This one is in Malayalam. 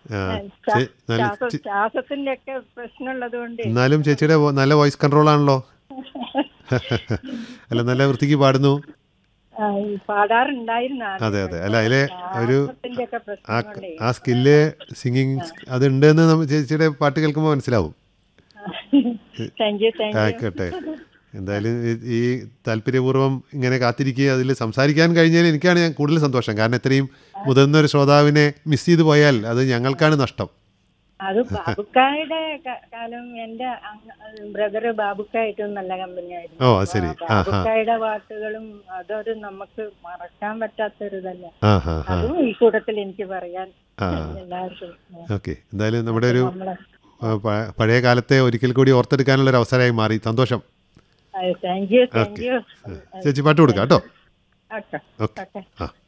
ആ, ചേ- നല്ല ചെ- ശ്വാസത്തിന്റെ ഒക്കെ പ്രശ്നമുള്ളത് കൊണ്ട് എന്നാലും ചേച്ചിയുടെ വോ- നല്ല വോയിസ് കൺട്രോൾ ആണല്ലോ അല്ല നല്ല വൃത്തിക്ക് പാടുന്നു പാടാറുണ്ടായിരുന്നു ആദ്യം. അതെ അതെ അല്ല അതിലെ ഒരു ശ്വാസത്തിന്റെ ഒക്കെ പ്രശ്നം ആ കൊണ്ടേ ആ സ്കില്ല് സിംഗിങ് അതുണ്ടെന്ന് നമ്മ ചേച്ചിയുടെ പാട്ട് കേൾക്കുമ്പോൾ മനസ്സിലാവും താങ്ക് യു താങ്ക് യു ആയിക്കോട്ടെ എന്തായാലും ഈ- ഈ താല്പര്യപൂർവ്വം ഇങ്ങനെ കാത്തിരിക്കുക അതിൽ സംസാരിക്കാൻ കഴിഞ്ഞാൽ എനിക്കാണ് ഞാൻ കൂടുതൽ സന്തോഷം കാരണം ഇത്രയും മുതിർന്ന ഒരു ശ്രോതാവിനെ മിസ് ചെയ്തു പോയാൽ അത് ഞങ്ങൾക്കാണ് നഷ്ടം അത് ബാബുക്കായുടെ ക- കാലം എന്റെ ബ്രദർ ബാബുക്കായിട്ടും നല്ല കമ്പനിയായിരുന്നു ഓ അത് ശരി ആ ഹാ ബാബുക്കായുടെ പാട്ടുകളും അതൊരു നമുക്ക് മറക്കാൻ പറ്റാത്തൊരു ഇതല്ല ആ ഹാ ഹാ അതും ഈ കൂട്ടത്തിൽ എനിക്ക് പറയാൻ ആ എല്ലാവർക്കും ഓക്കെ എന്തായാലും നമ്മുടെ ഒരു നമ്മളെ ആ, പ- പഴയ കാലത്തെ ഒരിക്കൽ കൂടി ഓർത്തെടുക്കാനുള്ള ഒരു അവസരമായി മാറി സന്തോഷം താങ്ക് യു താങ്ക് യു ചേച്ചി പാട്ട് കൊടുക്കാം കേട്ടോ ഓക്കെ ഓക്കെ ഓക്കെ ആ